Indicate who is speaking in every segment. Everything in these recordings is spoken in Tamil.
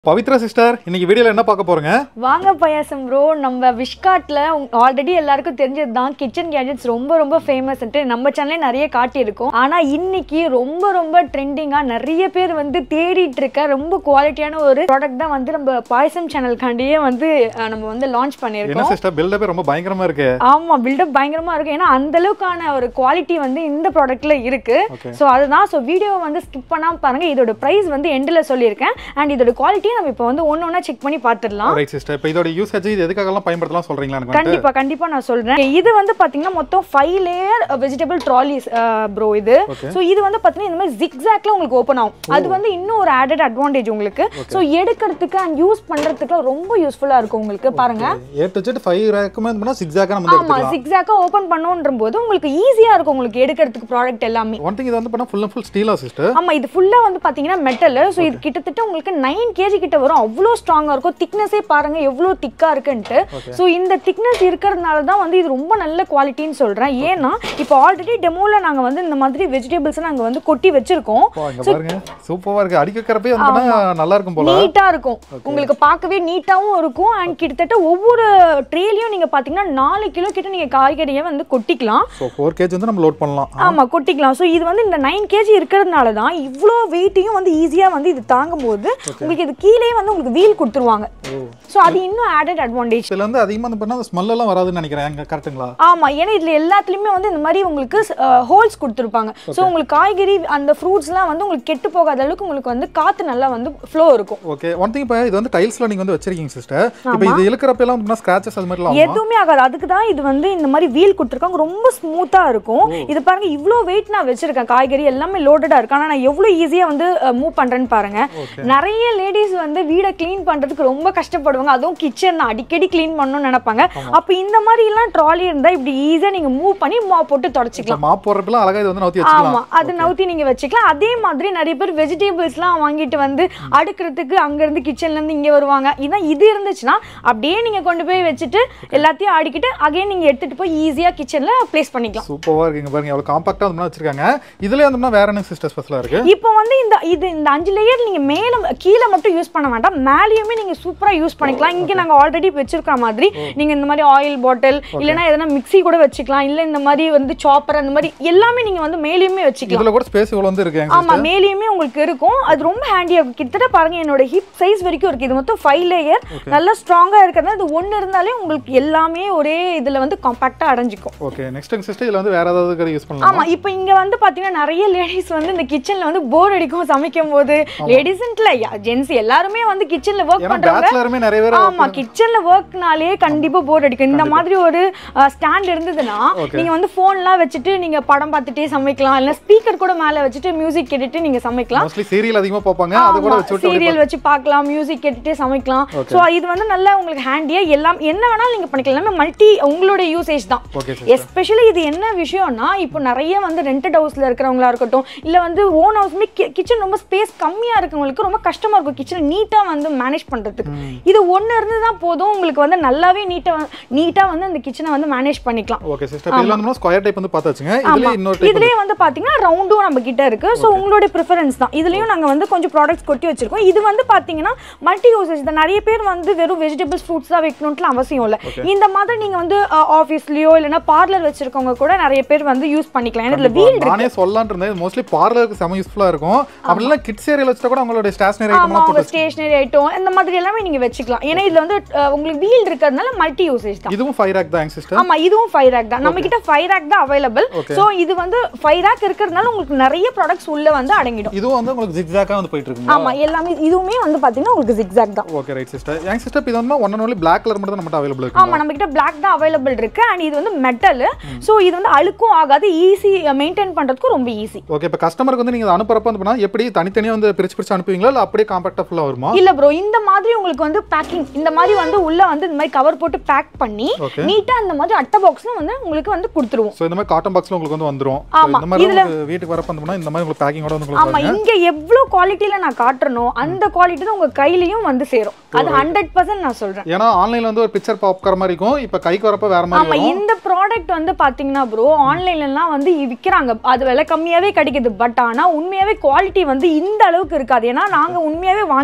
Speaker 1: பவித்ரா சிஸ்டர் இன்னைக்கு வீடியோல என்ன பார்க்க போறோங்க
Speaker 2: வாங்க பாயாசம் ப்ரோ நம்ம விஷ்காட்டில் ஆல்ரெடி எல்லாருக்கும் தெரிஞ்சது தான் கிச்சன் கேஜெட்ஸ் ரொம்ப ரொம்ப ஃபேமஸ்ன்ட்டு நம்ம சேனலே நிறைய காட்டியிருக்கோம் ஆனால் இன்னைக்கு ரொம்ப ரொம்ப ட்ரெண்டிங்காக நிறைய பேர் வந்து தேடிட்டு இருக்க ரொம்ப குவாலிட்டியான ஒரு ப்ராடக்ட் தான் வந்து நம்ம பாயசம் சேனல்காண்டியே வந்து அஹ், நம்ம வந்து லான்ச்
Speaker 1: என்ன
Speaker 2: பண்ணியிருக்கோம்
Speaker 1: சிஸ்டர் பில்டப்பே ரொம்ப பயங்கரமா இருக்கு
Speaker 2: ஆமா பில்டப் பயங்கரமா இருக்கு ஏன்னா அந்த அளவுக்கான ஒரு குவாலிட்டி வந்து இந்த ப்ராடக்ட்ல இருக்கு
Speaker 1: Okay.
Speaker 2: ஸோ அதுதான் ஸோ வீடியோ வந்து ஸ்கிப் பண்ணாம பாருங்க இதோட பிரைஸ் வந்து எண்டில் சொல்லியிருக்கேன் அண்ட் இதோட குவாலிட்டியை நம்ம இப்போ வந்து ஒன்று ஒன்றா செக் பண்ணி பார்த்துடலாம்
Speaker 1: ரைட் சிஸ்டர் இப்போ இதோட யூசேஜ் இது எதுக்காகலாம் பயன்படுத்தலாம் சொல்றீங்களா எனக்கு வந்துட்டு?
Speaker 2: கண்டிப்பா கண்டிப்பா நான் சொல்றேன் இது வந்து பாத்தீங்கன்னா மொத்தம் five layer vegetable trolleys bro இது
Speaker 1: Okay.
Speaker 2: ஸோ இது வந்து பாத்தீங்கன்னா இந்த மாதிரி ஜிக்ஸாக்ல உங்களுக்கு ஓப்பன் ஆகும் அது வந்து இன்னும் ஒரு ஆடட் அட்வான்டேஜ் உங்களுக்கு ஸோ எடுக்கிறதுக்கு அண்ட் யூஸ் பண்றதுக்கு ரொம்ப யூஸ்ஃபுல்லா இருக்கும் உங்களுக்கு பாருங்க
Speaker 1: ஏ டு ஜெட் ஃபைவ் ரேக்குமே பண்ணா சிக்ஸாக நம்ம வந்து
Speaker 2: ஆமா
Speaker 1: எடுத்துக்கலாம்
Speaker 2: ஜிக்ஸாக்கா ஓப்பன் பண்ணோன்ற போது உங்களுக்கு ஈஸியா இருக்கும் உங்களுக்கு எடுக்கிறதுக்கு ப்ராடக்ட் எல்லாமே
Speaker 1: ஒன் திங் இது வந்து பண்ணா ஃபுல் அண்ட் ஃபுல் ஸ்டீலா சிஸ்டர்
Speaker 2: ஆமா இது ஃபுல்லா வந்து பாத்தீங்கன்னா மெட்டல் ஸோ இது கிட்டத்தட்ட உங்களுக்கு நைன் கேஜி கிட்ட வரும் அவ்வளோ ஸ்ட்ராங்கா இருக்கும் திக்னஸே பாருங்க எவ்வளோ திக்கா இருக்குன்ட்டு ஸோ இந்த திக்னஸ் இருக்கிறதுனால தான் வந்து இது ரொம்ப நல்ல குவாலிட்டின்னு சொல்றேன் ஏன்னா இப்போ ஆல்ரெடி டெமோல நாங்க வந்து இந்த மாதிரி வெஜிடபிள்ஸ் நாங்க வந்து கொட்டி வச்சிருக்கோம்
Speaker 1: இங்க பாருங்க சூப்பரா இருக்கு அடிக்க வைக்கிறப்பே வந்து பண்ணா நல்லா இருக்கும் போல
Speaker 2: நீட்டா இருக்கும் உங்களுக்கு பார்க்கவே நீட்டாவும் இருக்கும் அண்ட் கிட்டத்தட்ட ஒவ்வொரு ட்ரேலையும் நீங்க பாத்தீங்கன்னா நாலு கிலோ கிட்ட நீங்க காய்கறியை வந்து கொட்டிக்கலாம்
Speaker 1: ஸோ ஃபோர் கேஜ் வந்து நம்ம லோட் பண்ணலாம்
Speaker 2: ஆமா கொட்டிக்கலாம் ஸோ இது வந்து இந்த நைன் கேஜி இருக்கிறதுனால தான் இவ்வளோ வெயிட்டையும் வந்து ஈஸியா வந்து இது தாங்கும் போது உங்களுக்கு இது கீழே வந்து உங்களுக்கு வீல் கொடுத்துருவாங்க ஸோ அது இன்னும் ஆடட் அட்வான்டேஜ்
Speaker 1: இதுல வந்து அதிகமா வந்து பண்ணா ஸ்மெல் எல்லாம் வராதுன்னு நினைக்கிறேன் எங்க கரெக்ட்டுங்களா
Speaker 2: ஆமா ஏன்னா இதுல எல்லாத்துலயுமே வந்து இந்த மாதிரி உங்களுக்கு ஹோல்ஸ் கொடுத்துருப்பாங்க ஸோ உங்களுக்கு காய்கறி அந்த ஃப்ரூட்ஸ்லாம் வந்து உங்களுக்கு கெட்டு போகாத அளவுக்கு உங்களுக்கு வந்து காத்து நல்லா வந்து ஃப்ளோ இருக்கும்
Speaker 1: ஓகே ஒன் திங் இப்போ இது வந்து டைல்ஸ்ல நீங்க வந்து வச்சிருக்கீங்க சிஸ்டர் இப்போ இது இழுக்கிறப்ப எல்லாம் வந்து ஸ்கிராச்சஸ் அது மாதிரிலாம் ஆகுமா?
Speaker 2: எதுவுமே ஆகாது அதுக்கு தான் இது வந்து இந்த மாதிரி வீல் கொடுத்துருக்காங்க ரொம்ப ஸ்மூத்தா இருக்கும் இது பாருங்க இவ்வளோ வெயிட் நான் வச்சிருக்கேன் காய்கறி எல்லாமே லோடடா இருக்கு ஆனா நான் எவ்வளோ ஈஸியா வந்து மூவ் பண்றேன்னு பாருங்க நிறைய லேடிஸ் வந்து வீடை க்ளீன் பண்றதுக்கு ரொம்ப கஷ்டப்படுவாங்க அதுவும் கிச்சன் அடிக்கடி க்ளீன் பண்ணணும்னு நினைப்பாங்க அப்ப இந்த மாதிரி எல்லாம் ட்ராலி இருந்தா இப்படி ஈஸியா நீங்க மூவ் பண்ணி மா போட்டு தொடச்சிக்கலாம்
Speaker 1: மாப் போடுறப்பெல்லாம் அழகா இது வந்து நவுத்தி
Speaker 2: ஆமா
Speaker 1: வச்சுக்கலாம்
Speaker 2: அது நவுத்தி நீங்க வச்சுக்கலாம் அதே மாதிரி நிறைய பேர் வெஜிடபிள்ஸ்லாம் வாங்கிட்டு வந்து அடுக்கிறதுக்கு அங்க இருந்து கிச்சன்ல இருந்து இங்க வருவாங்க இதான் இது இருந்துச்சுன்னா அப்படியே நீங்க கொண்டு போய் வச்சுட்டு எல்லாத்தையும் அடிக்கிட்டு அகைன் நீங்க எடுத்துட்டு போய் ஈஸியா கிச்சன்ல பிளேஸ் பண்ணிக்கலாம்
Speaker 1: சூப்பரா இருக்குங்க பாருங்க எவ்வளவு காம்பாக்டா வந்து வச்சிருக்காங்க இதுல வந்து வேற என்ன சிஸ்டர் ஸ்பெஷலா இருக்கு
Speaker 2: இப்போ வந்து இந்த இது இந்த அஞ்சு லேயர் நீங்க மேல கீழே மட்டும் யூஸ் பண்ண வேண்டாம் மேலேயுமே நீங்க சூப்பரா யூஸ் பண்ணிக்கலாம் இங்க நாங்க ஆல்ரெடி வச்சிருக்கிற மாதிரி நீங்க இந்த மாதிரி ஆயில் பாட்டில் இல்லைன்னா எதனா மிக்ஸி கூட வச்சுக்கலாம் இல்ல இந்த மாதிரி வந்து சாப்பர் அந்த மாதிரி எல்லாமே நீங்க வந்து மேலேயுமே வச்சுக்கலாம்
Speaker 1: இதுல கூட ஸ்பேஸ் இவ்வளவு வந்து இருக்கு
Speaker 2: ஆமா மேலேயுமே உங்களுக்கு இருக்கும் அது ரொம்ப ஹேண்டியா இருக்கும் கிட்டத்தட்ட பாருங்க என்னோட ஹிப் சைஸ் வரைக்கும் இருக்கு இது மொத்தம் ஃபைவ் லேயர் நல்லா ஸ்ட்ராங்கா இருக்கிறதுனால இது ஒண்ணு இருந்தாலே உங்களுக்கு எல்லாமே ஒரே இதுல வந்து காம்பாக்டா அடைஞ்சிக்கும்
Speaker 1: ஓகே நெக்ஸ்ட் சிஸ்டர் இதுல வந்து வேற ஏதாவது யூஸ் பண்ணலாம்
Speaker 2: ஆமா இப்போ இங்க வந்து பாத்தீங்கன்னா நிறைய லேடிஸ் வந்து இந்த கிச்சன்ல வந்து போர் அடிக்கும் சமைக்கும் போது லேடிஸ்ன்ட்ல ஜென்ஸ் எல்லாருமே வந்து கிச்சன்ல ஒர்க்
Speaker 1: ஏன்னா
Speaker 2: பண்றவங்க
Speaker 1: பேச்சுலருமே நிறைய பேர்
Speaker 2: ஆமா கிச்சன்ல ஒர்க்னாலே கண்டிப்பா போர் அடிக்கும் இந்த மாதிரி ஒரு ஸ்டாண்ட் இருந்ததுன்னா நீங்க வந்து போன்லாம் வச்சுட்டு நீங்க படம் பார்த்துட்டே சமைக்கலாம் இல்ல ஸ்பீக்கர் கூட மேல வச்சுட்டு மியூசிக் கேட்டுட்டு நீங்க சமைக்கலாம்
Speaker 1: மோஸ்ட்லி சீரியல் அதிகமா பார்ப்பாங்க அது கூட வச்சு விட்டு
Speaker 2: சீரியல் வச்சு பார்க்கலாம் மியூசிக் கேட்டுட்டே சமைக்கலாம் சோ இது வந்து நல்லா உங்களுக்கு ஹேண்டியா எல்லாம் என்ன வேணாலும் நீங்க பண்ணிக்கலாம் எல்லாமே மல்டி உங்களுடைய யூசேஜ் தான்
Speaker 1: ஓகே
Speaker 2: எஸ்பெஷலி இது என்ன விஷயம்னா இப்போ நிறைய வந்து ரெண்டட் ஹவுஸ்ல இருக்கிறவங்களா இருக்கட்டும் இல்ல வந்து ஓன் ஹவுஸ்மே கிச்சன் ரொம்ப ஸ்பேஸ் கம்மியா இருக்கவங்களுக்கு ரொம்ப கஷ்டமா இருக்கும் கிச்சனை நீட்டா வந்து மேனேஜ் பண்றதுக்கு இது ஒண்ணு இருந்துதான் போதும் உங்களுக்கு வந்து நல்லாவே நீட்டா நீட்டா வந்து அந்த கிச்சனை வந்து மேனேஜ் பண்ணிக்கலாம்
Speaker 1: ஓகே சிஸ்டர் இதுல வந்து ஸ்கொயர் டைப் வந்து பார்த்தாச்சுங்க இதுல இன்னொரு டைப்
Speaker 2: இதுலயே வந்து பாத்தீங்கன்னா ரவுண்டும் நம்ம கிட்ட இருக்கு சோ உங்களுடைய ப்ரிஃபரன்ஸ் தான் இதுலயும் நாங்க வந்து கொஞ்சம் ப்ராடக்ட்ஸ் கொட்டி வச்சிருக்கோம் இது வந்து பாத்தீங்கன்னா மல்டி யூசேஜ் தான் நிறைய பேர் வந்து வெறும் வெஜிடபிள்ஸ் ஃப்ரூட்ஸ் தான் வைக்கணும்னு அவசியம் இல்ல இந்த மாதிரி நீங்க வந்து ஆஃபீஸ்லயோ இல்லைன்னா பார்லர் வச்சிருக்கவங்க கூட நிறைய பேர் வந்து யூஸ் பண்ணிக்கலாம் ஏன்னா இதுல வீல்
Speaker 1: நானே சொல்லலாம்னு இருந்தேன் மோஸ்ட்லி பார்லருக்கு செம யூஸ்ஃபுல்லா இருக்கும் அப்படி இல்ல கிட்ஸ் ஏரியால வச்சா கூட உங்களோட ஸ்டேஷனரி
Speaker 2: ஆமா
Speaker 1: ஐட்டம்லாம்
Speaker 2: உங்க
Speaker 1: போட்டு
Speaker 2: ஸ்டேஷனரி ஐட்டம் இந்த மாதிரி எல்லாமே நீங்க வச்சுக்கலாம் ஏன்னா இதுல வந்து அஹ், உங்களுக்கு வீல் இருக்கிறதுனால மல்டி யூசேஜ் தான்
Speaker 1: இதுவும் ஃபைவ் ரேக் தான் சிஸ்டர்
Speaker 2: ஆமா இதுவும் ஃபைவ் ரேக் தான் நம்ம கிட்ட ஃபைவ் ரேக் தான் அவைலபிள்
Speaker 1: Okay.
Speaker 2: சோ இது வந்து ஃபைவ் ரேக் இருக்கிறதுனால உங்களுக்கு நிறைய ப்ராடக்ட்ஸ் உள்ள வந்து அடங்கிடும்
Speaker 1: இதுவும் வந்து உங்களுக்கு ஜிக்ஸாக்கா வந்து போயிட்டு இருக்குங்க
Speaker 2: ஆமா எல்லாமே இதுவுமே வந்து பாத்தீங்கன்னா உங்களுக்கு zigzag தான்
Speaker 1: ஓகே ரைட் சிஸ்டர் என் சிஸ்டர் இது வந்து one and only black colour மட்டும் தான் நம்மகிட்ட அவைலபிள் இருக்கு
Speaker 2: ஆமா நம்ம கிட்ட பிளாக் தான் அவைலபிள் இருக்கு அண்ட் இது வந்து மெட்டல் சோ இது வந்து அழுக்கும் ஆகாது ஈஸி மெயின்டைன் பண்றதுக்கு ரொம்ப ஈஸி
Speaker 1: ஓகே இப்போ கஸ்டமருக்கு வந்து நீங்க இதை அனுப்புறப்ப வந்து பண்ணா எப்படி தனித்தனியா வந்து பிரிச்சு பிரிச்சு அனுப்புவீங்களா இல்ல அப்படியே காம்பாக்டா ஃபுல்லா வருமா
Speaker 2: இல்ல ப்ரோ இந்த மாதிரி உங்களுக்கு வந்து பேக்கிங் இந்த மாதிரி வந்து உள்ள வந்து இந்த மாதிரி கவர் போட்டு பேக் பண்ணி
Speaker 1: Okay.
Speaker 2: நீட்டா இந்த மாதிரி அட்டை பாக்ஸ்ல வந்து உங்களுக்கு வந்து கொடுத்துருவோம்
Speaker 1: சோ இந்த மாதிரி காட்டன் பாக்ஸ்ல உங்களுக்கு வந்து வந்துரும் So,
Speaker 2: ஆமா,
Speaker 1: இந்த மாதிரி
Speaker 2: இதுல-
Speaker 1: உங்களுக்கு வீட்டுக்கு வரப்ப வந்து பண்ணா இந்த மாதிரி உங்களுக்கு பேக்கிங்கோட வந்து உங்களுக்கு
Speaker 2: ஆமா இங்க எவ்வளவு குவாலிட்டியில நான் காட்டுறனோ அந்த குவாலிட்டி தான் உங்க கையிலயும் வந்து சேரும் அது ஹண்ட்ரட் பர்சன்ட் நான் சொல்றேன்
Speaker 1: ஏன்னா ஆன்லைன்ல வந்து ஒரு பிக்சர் பாப்கற மாதிரி இருக்கும் இப்போ கைக்கு வரப்ப வேற மாதிரி
Speaker 2: ஆமா
Speaker 1: வரும்
Speaker 2: இந்த ப்ராடக்ட் வந்து பாத்தீங்கன்னா ப்ரோ ஆன்லைன்லலாம் வந்து விக்கிறாங்க அது விலை கம்மியாவே கிடைக்குது பட் ஆனா உண்மையாவே குவாலிட்டி வந்து இந்த அளவுக்கு இருக்காது ஏன்னா நாங்க உண்மையாவே வாங்கி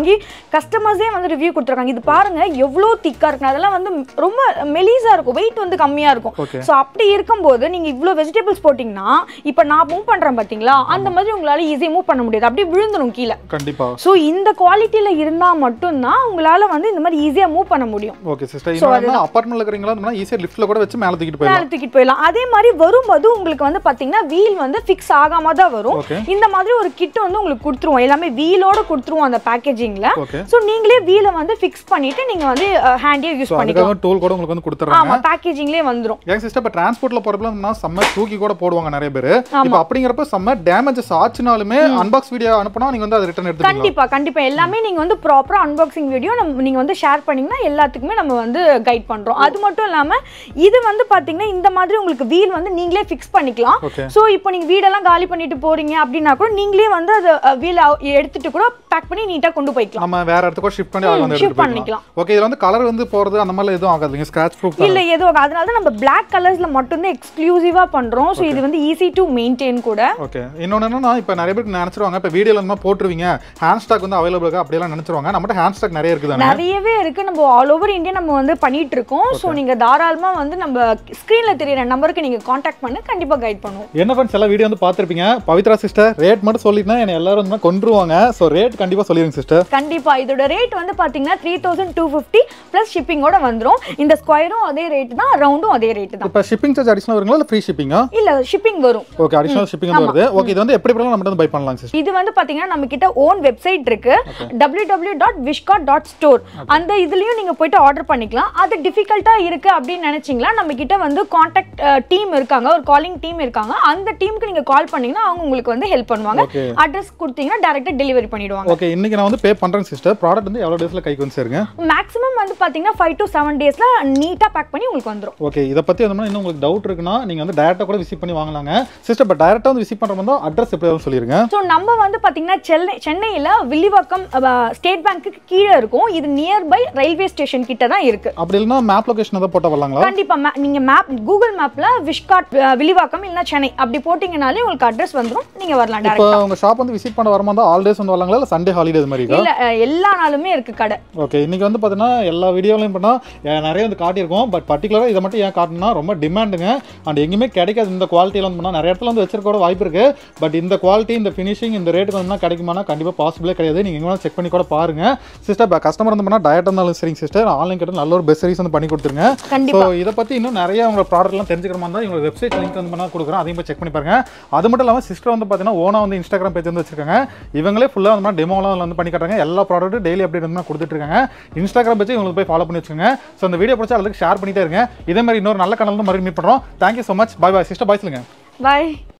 Speaker 2: வாங்கி கஸ்டமர்ஸே வந்து ரிவ்யூ கொடுத்துருக்காங்க இது பாருங்க எவ்வளோ திக்காக இருக்கு அதெல்லாம் வந்து ரொம்ப மெலிசா இருக்கும் வெயிட் வந்து கம்மியா இருக்கும்
Speaker 1: Okay.
Speaker 2: ஸோ அப்படி இருக்கும்போது நீங்க இவ்வளோ வெஜிடபிள்ஸ் போட்டிங்கன்னா இப்போ நான் மூவ் பண்றேன் பாத்தீங்களா அந்த மாதிரி உங்களால ஈஸியாக மூவ் பண்ண முடியாது அப்படியே விழுந்துடும் கீழே
Speaker 1: கண்டிப்பா
Speaker 2: ஸோ இந்த குவாலிட்டியில இருந்தா மட்டும்தான் உங்களால வந்து இந்த மாதிரி ஈஸியா மூவ் பண்ண முடியும்
Speaker 1: ஓகே சிஸ்டர் இன்னும் அப்பார்ட்மெண்ட்ல இருக்கிறீங்களா ஈஸியா லிஃப்ட்ல கூட வச்சு மேல தூக்கிட்டு போயிடலாம்
Speaker 2: மேலே தூக்கிட்டு போயிடலாம் அதே மாதிரி வரும்போது உங்களுக்கு வந்து பாத்தீங்கன்னா வீல் வந்து ஃபிக்ஸ் ஆகாம தான் வரும்
Speaker 1: Okay.
Speaker 2: இந்த மாதிரி ஒரு கிட் வந்து உங்களுக்கு கொடுத்துருவோம் எல்லாமே வீலோட கொடுத்துருவோம் அந்த பேக்கேஜிங்ல
Speaker 1: ஓகே
Speaker 2: ஸோ நீங்களே வீலை வந்து ஃபிக்ஸ் பண்ணிட்டு நீங்க வந்து ஹேண்டியே யூஸ்
Speaker 1: ஸோ
Speaker 2: பண்ணிக்கலாம்
Speaker 1: அதுக்காக டூல் கூட உங்களுக்கு வந்து கொடுத்துட்றாங்க
Speaker 2: ஆமா பேக்கேஜிங்லேயே வந்துரும்
Speaker 1: ஏன் சிஸ்டர் இப்போ டிரான்ஸ்போர்ட்ல போறப்பல செம்ம தூக்கி கூட போடுவாங்க நிறைய பேர் இப்போ அப்படிங்கிறப்ப செம்ம டேமேஜஸ் ஆச்சுனாலுமே அன்பாக்ஸ் வீடியோ அனுப்புனா நீங்க வந்து அதை ரிட்டர்ன் எடுத்துக்கலாம்
Speaker 2: கண்டிப்பா கண்டிப்பா எல்லாமே நீங்க வந்து ப்ராப்பரா அன்பாக்சிங் வீடியோ நம்ம நீங்க வந்து ஷேர் பண்ணீங்கன்னா எல்லாத்துக்குமே நம்ம வந்து கைட் பண்றோம் அது மட்டும் இல்லாம இது வந்து பாத்தீங்கன்னா இந்த மாதிரி உங்களுக்கு வீல் வந்து நீங்களே ஃபிக்ஸ் பண்ணிக்கலாம்
Speaker 1: ஓகே
Speaker 2: சோ இப்போ நீங்க வீடெல்லாம் காலி பண்ணிட்டு போறீங்க அப்படின்னா கூட நீங்களே வந்து அதை வீல் எடுத்துட்டு கூட பேக் பண்ணி நீட்டா கொண்டு போய்க்கலாம்
Speaker 1: நம்ம வேற இடத்துக்கு ஷிஃப்ட் பண்ணி அதை வந்து
Speaker 2: shift
Speaker 1: எடுத்துட்டு
Speaker 2: பண்ணிக்கலாம்.
Speaker 1: போய்க்கலாம் ஓகே இதுல வந்து கலர் வந்து போறது அந்த மாதிரி எதுவும் ஆகாதுங்க ஸ்கிராச் ப்ரூஃப்
Speaker 2: இல்ல எதுவும் அதனால தான் நம்ம பிளாக் கலர்ஸ்ல மட்டும்தான் எக்ஸ்க்ளூசிவா பண்றோம் சோ இது வந்து ஈஸி டு மெயின்டைன் கூட
Speaker 1: ஓகே இன்னொன்று என்னன்னா இப்போ நிறைய பேருக்கு நினைச்சிருவாங்க இப்போ வீடியோல இந்த மாதிரி போட்டுருவீங்க ஹேண்ட் ஸ்டாக் வந்து அவைலபிள் அப்படியெல்லாம் நினைச்சிருவாங்க நம்மகிட்ட ஹேண்ட் ஸ்டாக் நிறைய இருக்குதானே
Speaker 2: நிறையவே இருக்கு நம்ம ஆல் ஓவர் இந்தியா நம்ம வந்து பண்ணிட்டு இருக்கோம் சோ நீங்க தாராளமா வந்து நம்ம ஸ்கிரீன்ல தெரியற நம்பருக்கு நீங்க காண்டாக்ட் பண்ண கண்டிப்பா கைட் பண்ணுவோம்
Speaker 1: என்ன ஃப்ரெண்ட்ஸ் எல்லாம் வீடியோ வந்து பார்த்துருப்பீங்க பவித்ரா சிஸ்டர் ரேட் மட்டும் சொல்லிட்டுனா என்னை எல்லாரும் வந்து கொண்டுருவாங்க ஸோ ரேட் கண்டிப்பாக சொல்லிடுங்க சிஸ்டர்
Speaker 2: கண்டிப்பா இதோட ரேட் வந்து பாத்தீங்கன்னா three thousand two fifty plus ஷிப்பிங்கோட வந்துரும் இந்த ஸ்கொயரும் அதே ரேட் தான் ரவுண்டும் அதே ரேட் தான்
Speaker 1: இப்போ ஷிப்பிங் சார்ஜ் அடிஷனல் வருங்களா இல்லை ஃப்ரீ ஷிப்பிங்கா
Speaker 2: இல்ல ஷிப்பிங் வரும்
Speaker 1: ஓகே அடிஷனல் ஷிப்பிங் வந்து வருது ஓகே இது வந்து எப்படி எப்படிலாம் நம்ம வந்து பை பண்ணலாம் சிஸ்டர்
Speaker 2: இது வந்து பாத்தீங்கன்னா நம்ம கிட்ட ஓன் வெப்சைட் இருக்கு டபிள்யூ டபிள்யூ டாட் விஷ்கா டாட் ஸ்டோர் அந்த இதுலயும் நீங்க போயிட்டு ஆர்டர் பண்ணிக்கலாம் அது டிஃபிகல்ட்டா இருக்கு அப்படின்னு நினைச்சீங்களா நம்ம கிட்ட வந்து காண்டாக்ட் டீம் இருக்காங்க ஒரு காலிங் டீம் இருக்காங்க அந்த டீமுக்கு நீங்க கால் பண்ணீங்கன்னா அவங்க உங்களுக்கு வந்து ஹெல்ப் பண்ணுவாங்க
Speaker 1: Okay.
Speaker 2: அட்ரஸ் கொடுத்தீங்கன்னா டேரக்டா டெலிவரி பண்ணிடுவாங்க
Speaker 1: ஓகே இன்னைக்கு நான் வந்து பே பண்ணுறேன் சிஸ்டர் ப்ராடக்ட் வந்து எவ்வளோ டேஸில் கைக்கு வந்து சேருங்க
Speaker 2: மேக்ஸிமம் வந்து பாத்தீங்கன்னா ஃபைவ் டு செவன் டேஸ்ல நீட்டா பேக் பண்ணி உங்களுக்கு வந்துரும்
Speaker 1: ஓகே இதை பற்றி வந்து இன்னும் உங்களுக்கு டவுட் இருக்குன்னா நீங்கள் வந்து டேரெக்டாக கூட விசிட் பண்ணி வாங்கலாங்க சிஸ்டர் பட் டேரெக்டாக வந்து விசிட் பண்ணுற மாதிரி அட்ரஸ் எப்படி வரும்னு சொல்லிருங்க
Speaker 2: ஸோ நம்ம வந்து பாத்தீங்கன்னா சென்னை சென்னையில் வில்லிவாக்கம் ஸ்டேட் பேங்க்குக்கு கீழே இருக்கும் இது நியர்பை ரயில்வே ஸ்டேஷன் கிட்ட தான் இருக்கு
Speaker 1: அப்படி இல்லைன்னா மேப் லொகேஷன் எதாவது போட்டால் வரலாங்களா
Speaker 2: கண்டிப்பா ma- நீங்க மேப் கூகுள் மேப்ல விஷ்காட் அஹ், வில்லிவாக்கம் இல்லைன்னா சென்னை அப்படி போட்டிங்கனாலே உங்களுக்கு அட்ரஸ் வந்துரும் நீங்க வரலாம்
Speaker 1: இப்போ
Speaker 2: டேரக்ட்
Speaker 1: உங்கள் ஷாப் வந்து விசிட் பண்ண வரமா இருந்தால் ஆல் டேஸ் வந்து வரலாங்களா இல்லை சண்டே ஹாலிடே இது மாதிரி இருக்கா
Speaker 2: இல்ல அஹ், எல்லா நாளுமே இருக்கு கடை
Speaker 1: ஓகே இன்னைக்கு வந்து பார்த்தீங்கன்னா எல்லா வீடியோலையும் பண்ணால் நிறைய வந்து காட்டியிருக்கோம் பட் பர்டிகுலராக இதை மட்டும் ஏன் காட்டணும்னா ரொம்ப டிமாண்டுங்க அண்ட் எங்கேயுமே கிடைக்காது இந்த குவாலிட்டியில் வந்து பண்ணால் நிறைய இடத்துல வந்து வச்சிருக்க கூட வாய்ப்பு இருக்கு பட் இந்த குவாலிட்டி இந்த ஃபினிஷிங் இந்த ரேட்டுக்கு வந்து கிடைக்குமானா கண்டிப்பாக பாசிபிளே கிடையாது நீங்கள் எங்கே செக் பண்ணி கூட பாருங்க சிஸ்டர் கஸ்டமர் வந்து பண்ணால் டயட் இருந்தாலும் சரிங்க சிஸ்டர் ஆன்லைன் கிட்ட நல்ல ஒரு பெஸ்ட் சர்வீஸ் வந்து பண்ணி கொடுத்துருங்க ஸோ
Speaker 2: கண்டிப்பா
Speaker 1: இதை பற்றி இன்னும் நிறைய உங்களோட ப்ராடக்ட்லாம் தெரிஞ்சுக்கிற மாதிரி தான் இவங்க வெப்சைட் லிங்க் வந்து பண்ணால் கொடுக்குறோம் அதையும் போய் செக் பண்ணி பாருங்க அது மட்டும் இல்லாமல் சிஸ்டர் வந்து பார்த்தீங்கன்னா ஓனா வந்து இன்ஸ்டாகிராம் பேஜ் வந்து வச்சிருக்காங்க இவங்களே ஃபுல்லாக வந்து மாதிரி டெமோலாம் வந்து பண்ணி காட்டுறாங்க எல்லா ப்ராடக்ட்டும் டெய்லி அப்டேட் வந்து கொடுத்துட்டு இருக்காங்க இன்ஸ்டாகிராம் பேஜ் உங்களுக்கு போய் ஃபாலோ பண்ணி வச்சுக்கோங்க ஸோ இந்த வீடியோ பிடிச்சா அதுக்கு ஷேர் பண்ணிட்டே இருங்க இதே மாதிரி இன்னொரு நல்ல கனல் வந்து மறுபடியும் மீட் பண்ணுறோம் thank you so much bye bye sister bye சொல்லுங்க
Speaker 2: பாய்